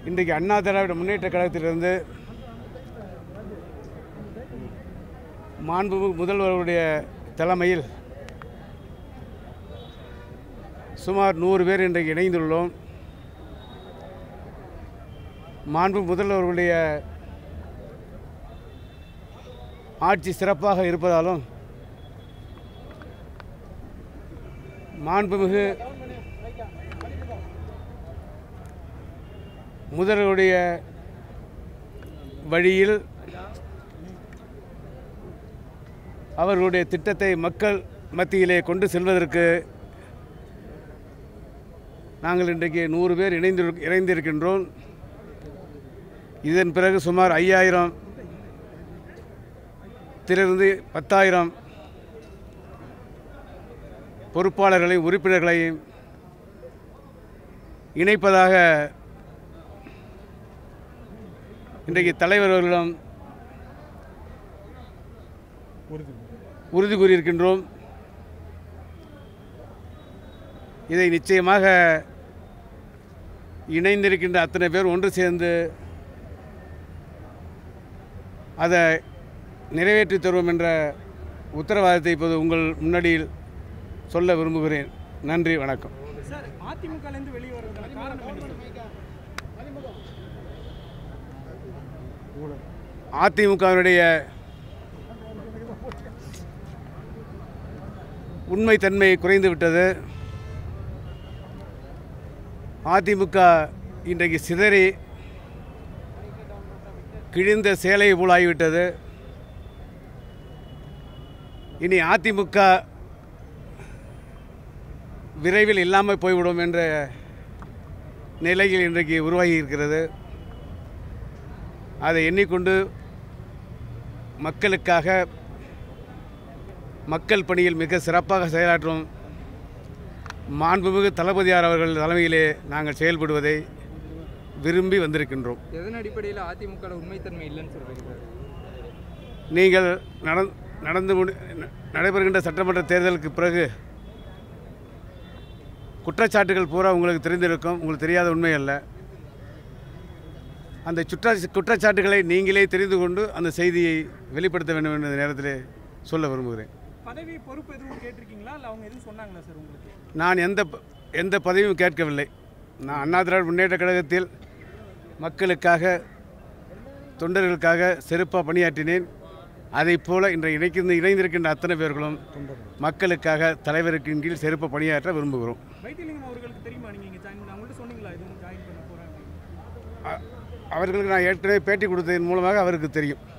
இன்றைக்கு அண்ணா திராவிட முன்னேற்ற கழகத்திலிருந்து மாண்புமிகு முதல்வருடைய தலைமையில் சுமார் நூறு பேர் இன்றைக்கு இணைந்துள்ளோம் மாண்பு முதல்வர்களுடைய ஆட்சி சிறப்பாக இருப்பதாலும் மாண்புமிகு முதல்வருடைய வழியில் அவர்களுடைய திட்டத்தை மக்கள் மத்தியிலே கொண்டு செல்வதற்கு நாங்கள் இன்றைக்கு நூறு பேர் இணைந்து இணைந்திருக்கின்றோம் இதன் பிறகு சுமார் ஐயாயிரம் திலிருந்து பத்தாயிரம் பொறுப்பாளர்களையும் உறுப்பினர்களையும் இணைப்பதாக இன்றைக்கு தலைவர் அவர்களிடம் உறுதி கூறியிருக்கின்றோம் இதை நிச்சயமாக இணைந்திருக்கின்ற அத்தனை பேர் ஒன்று சேர்ந்து அதை நிறைவேற்றி தருவோம் என்ற உத்தரவாதத்தை இப்போது உங்கள் முன்னாடியில் சொல்ல விரும்புகிறேன் நன்றி வணக்கம் சார் அதிமுகலேருந்து வெளியே வருவதற்கான காரணம் என்ன சார்? அதிமுகவினுடைய உண்மைத்தன்மை குறைந்து விட்டது அதிமுக இன்றைக்கு சிதறி கிழிந்த சேலை போலாகிவிட்டது இனி அதிமுக விரைவில் இல்லாமல் போய்விடும் என்ற நிலையில் இன்றைக்கு உருவாகி இருக்கிறது அதை எண்ணிக்கொண்டு மக்களுக்காக மக்கள் பணியில் மிக சிறப்பாக செயலாற்றும் மாண்புமிகு தளபதியார் அவர்கள் தலைமையிலே நாங்கள் செயல்படுவதை விரும்பி வந்திருக்கின்றோம் எதன் அடிப்படையில் அதிமுக உண்மைத்தன்மை இல்லைன்னு சொல்றீங்க சார் நீங்கள் நடந் நடந்து முடி ந- நடைபெறுகின்ற சட்டமன்ற தேர்தலுக்கு பிறகு குற்றச்சாட்டுகள் பூரா உங்களுக்கு தெரிந்திருக்கும் உங்களுக்கு தெரியாத உண்மை அல்ல அந்த சுற்ற குற்றச்சாட்டுகளை நீங்களே தெரிந்து கொண்டு அந்த செய்தியை வெளிப்படுத்த வேண்டும் என்ற நேரத்தில் சொல்ல விரும்புகிறேன் பதவி பொறுப்பு எதுவும் கேட்டிருக்கீங்களா இல்லை அவங்க எதுவும் சொன்னாங்களா சார் உங்களுக்கு நான் எந்த ப- எந்த பதவியும் கேட்கவில்லை நான் அண்ணா திராவிட முன்னேற்ற கழகத்தில் மக்களுக்காக தொண்டர்களுக்காக சிறப்பாக பணியாற்றினேன் அதைப் போல இன்றைய இணைக்கின்ற இணைந்திருக்கின்ற அத்தனை பேர்களும் மக்களுக்காக தலைவருக்கின் கீழ் சிறப்பாக பணியாற்ற விரும்புகிறோம் வைத்தியலிங்கம் அவர்களுக்கு தெரியுமா நீங்கள் இங்கே ஜாயின் பண்ண அவங்கள்ட்ட சொன்னீங்களா எதுவும் ஜாயின் பண்ண போகிறேன் அ- அவர்களுக்கு நான் ஏற்கனவே பேட்டி கொடுத்ததன் மூலமாக அவருக்கு தெரியும்